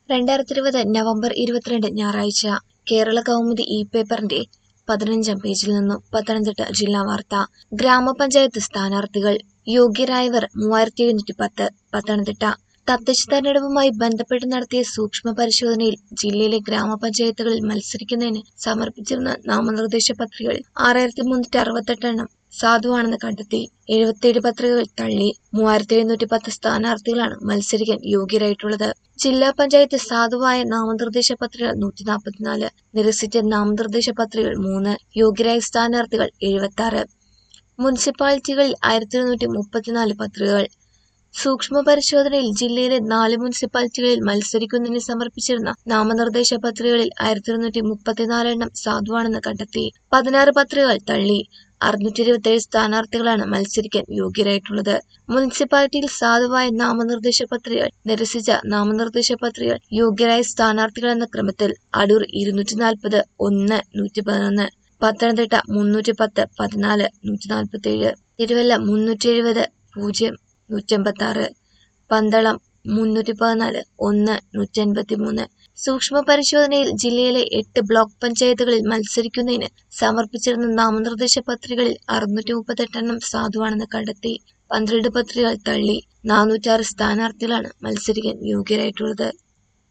രണ്ടായിരത്തി ഇരുപത് നവംബർ ഇരുപത്തിരണ്ട് ഞായറാഴ്ച കേരള കൗമുദി ഇ പേപ്പറിന്റെ പതിനഞ്ചാം പേജിൽ നിന്നും പത്തനംതിട്ട ജില്ലാ വാർത്ത ഗ്രാമപഞ്ചായത്ത് സ്ഥാനാർത്ഥികൾ യോഗ്യരായവർ മൂവായിരത്തി എഴുന്നൂറ്റി പത്ത് പത്തനംതിട്ട തദ്ദേശ തെരഞ്ഞെടുപ്പുമായി ബന്ധപ്പെട്ട് നടത്തിയ സൂക്ഷ്മ പരിശോധനയിൽ ജില്ലയിലെ ഗ്രാമപഞ്ചായത്തുകളിൽ മത്സരിക്കുന്നതിന് സമർപ്പിച്ചിരുന്ന നാമനിർദ്ദേശ പത്രികകൾ ആറായിരത്തി മുന്നൂറ്റി അറുപത്തെട്ട് എണ്ണം സാധുവാണെന്ന് കണ്ടെത്തി എഴുപത്തിയേഴ് പത്രികകൾ തള്ളി മൂവായിരത്തി എഴുന്നൂറ്റി പത്ത് സ്ഥാനാർത്ഥികളാണ് മത്സരിക്കാൻ യോഗ്യരായിട്ടുള്ളത് ജില്ലാ പഞ്ചായത്ത് സാധുവായ നാമനിർദ്ദേശ പത്രികകൾ നൂറ്റി നാൽപ്പത്തിനാല് നിരസിച്ച നാമനിർദ്ദേശ പത്രികകൾ മൂന്ന് യോഗ്യരായ സ്ഥാനാർത്ഥികൾ എഴുപത്തി ആറ് മുനിസിപ്പാലിറ്റികളിൽ ആയിരത്തി ഇരുന്നൂറ്റി മുപ്പത്തിനാല് പത്രികകൾ സൂക്ഷ്മ പരിശോധനയിൽ ജില്ലയിലെ നാല് മുനിസിപ്പാലിറ്റികളിൽ മത്സരിക്കുന്നതിന് സമർപ്പിച്ചിരുന്ന നാമനിർദ്ദേശ പത്രികകളിൽ ആയിരത്തി ഇരുന്നൂറ്റി മുപ്പത്തിനാല് എണ്ണം സാധുവാണെന്ന് കണ്ടെത്തി പതിനാറ് പത്രികകൾ തള്ളി അറുന്നൂറ്റി ഇരുപത്തിയേഴ് സ്ഥാനാർത്ഥികളാണ് മത്സരിക്കാൻ യോഗ്യരായിട്ടുള്ളത് മുനിസിപ്പാലിറ്റിയിൽ സാധുവായ നാമനിർദ്ദേശ പത്രികകൾ നിരസിച്ച നാമനിർദ്ദേശ പത്രികകൾ യോഗ്യരായ സ്ഥാനാർത്ഥികൾ എന്ന ക്രമത്തിൽ അടൂർ ഇരുന്നൂറ്റി നാൽപ്പത് ഒന്ന് നൂറ്റി പതിനൊന്ന് പത്തനംതിട്ട മുന്നൂറ്റി പത്ത് പതിനാല് നൂറ്റി നാൽപ്പത്തി ഏഴ് തിരുവല്ല മുന്നൂറ്റി എഴുപത് പൂജ്യം നൂറ്റമ്പത്തി ആറ് പന്തളം മുന്നൂറ്റി പതിനാല് ഒന്ന് നൂറ്റി അൻപത്തി മൂന്ന് സൂക്ഷ്മ പരിശോധനയിൽ ജില്ലയിലെ എട്ട് ബ്ലോക്ക് പഞ്ചായത്തുകളിൽ മത്സരിക്കുന്നതിന് സമർപ്പിച്ചിരുന്ന നാമനിർദ്ദേശ പത്രികകളിൽ അറുന്നൂറ്റി മുപ്പത്തെട്ട് എണ്ണം സാധുവാണെന്ന് കണ്ടെത്തി പന്ത്രണ്ട് പത്രികകൾ തള്ളി നാനൂറ്റാറ് സ്ഥാനാർത്ഥികളാണ് മത്സരിക്കാൻ യോഗ്യരായിട്ടുള്ളത്